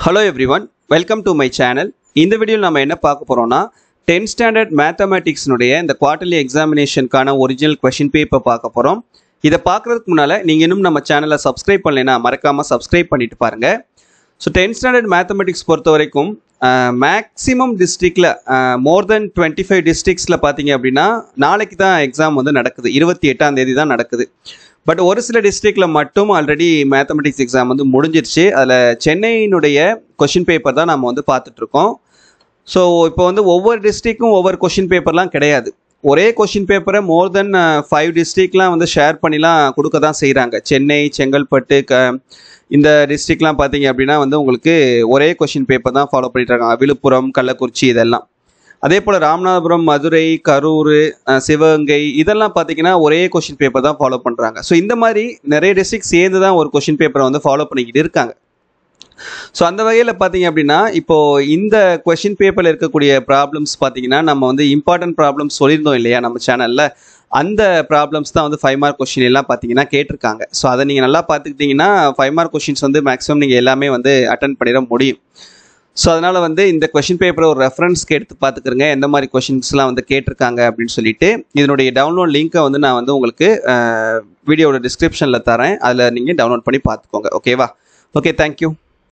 hello everyone welcome to my channel இந்த வீடியோவில் நம்ம என்ன பார்க்க போகிறோம்னா டென்த் ஸ்டாண்டர்ட் மேத்தமேட்டிக்ஸ்னுடைய இந்த குவார்டர்லி எக்ஸாமினேஷனுக்கான ஒரிஜினல் கொஷின் பேப்பர் பார்க்க போகிறோம் இதை பார்க்குறதுக்கு முன்னால் நீங்கள் இன்னும் நம்ம சேனலை சப்ஸ்கிரைப் பண்ணலைன்னா மறக்காமல் சப்ஸ்கிரைப் பண்ணிட்டு பாருங்கள் ஸோ டென்த் ஸ்டாண்டர்ட் மேத்தமெட்டிக்ஸ் பொறுத்த வரைக்கும் மேக்ஸிமம் டிஸ்ட்ரிக்டில் மோர் தென் டுவெண்ட்டி ஃபைவ் டிஸ்ட்ரிக்ஸில் பார்த்தீங்க அப்படின்னா நாளைக்கு தான் எக்ஸாம் வந்து நடக்குது இருபத்தி எட்டாம் தேதி தான் நடக்குது பட் ஒரு சில டிஸ்ட்ரிக்டில் மட்டும் ஆல்ரெடி மேத்தமெட்டிக்ஸ் எக்ஸாம் வந்து முடிஞ்சிருச்சு அதில் சென்னையினுடைய கொஷின் பேப்பர் தான் நம்ம வந்து பார்த்துட்ருக்கோம் ஸோ இப்போ வந்து ஒவ்வொரு டிஸ்ட்ரிக்கும் ஒவ்வொரு கொஷின் பேப்பர்லாம் கிடையாது ஒரே கொஷின் பேப்பரை மோர் தென் ஃபைவ் டிஸ்ட்ரிக்ட்லாம் வந்து ஷேர் பண்ணிலாம் கொடுக்க தான் செய்கிறாங்க சென்னை செங்கல்பட்டு க இந்த டிஸ்ட்ரிக்ட்லாம் பார்த்தீங்க அப்படின்னா வந்து உங்களுக்கு ஒரே கொஷின் பேப்பர் தான் ஃபாலோ பண்ணிட்டு இருக்காங்க விழுப்புரம் கள்ளக்குறிச்சி இதெல்லாம் அதே போல் ராமநாதபுரம் மதுரை கரூர் அஹ், சிவகங்கை இதெல்லாம் பார்த்தீங்கன்னா ஒரே கொஷின் பேப்பர் தான் ஃபாலோ பண்ணுறாங்க ஸோ இந்த மாதிரி நிறைய டிஸ்ட்ரிக்ட் சேர்ந்து தான் ஒரு கொஷின் பேப்பரை வந்து ஃபாலோ பண்ணிக்கிட்டு இருக்காங்க ஸோ அந்த வகையில் பார்த்தீங்க அப்படின்னா இப்போ இந்த கொஷின் பேப்பரில் இருக்கக்கூடிய ப்ராப்ளம்ஸ் பார்த்தீங்கன்னா நம்ம வந்து இம்பார்ட்டன்ட் ப்ராப்ளம்ஸ் சொல்லியிருந்தோம் இல்லையா நம்ம சேனலில் அந்த ப்ராப்ளம்ஸ் தான் வந்து ஃபைவ் மார்க் கொஷின் எல்லாம் பார்த்தீங்கன்னா கேட்டிருக்காங்க ஸோ அதை நீங்கள் நல்லா பார்த்துக்கிட்டிங்கன்னா ஃபைவ் மார்க் கொஷின்ஸ் வந்து மேக்ஸிமம் நீங்கள் எல்லாமே வந்து அட்டன் பண்ணிட முடியும் ஸோ அதனால் வந்து இந்த கொஷின் பேப்பரை ஒரு ரெஃபரன்ஸ்க்கு எடுத்து பார்த்துக்கிறங்க எந்த மாதிரி கொஷின்ஸ்லாம் வந்து கேட்டிருக்காங்க அப்படின்னு சொல்லிட்டு இதனுடைய டவுன்லோட் லிங்க்கை வந்து நான் வந்து உங்களுக்கு வீடியோட டிஸ்கிரிப்ஷனில் தரேன் அதில் நீங்கள் டவுன்லோட் பண்ணி பார்த்துக்கோங்க ஓகேவா ஓகே தேங்க்யூ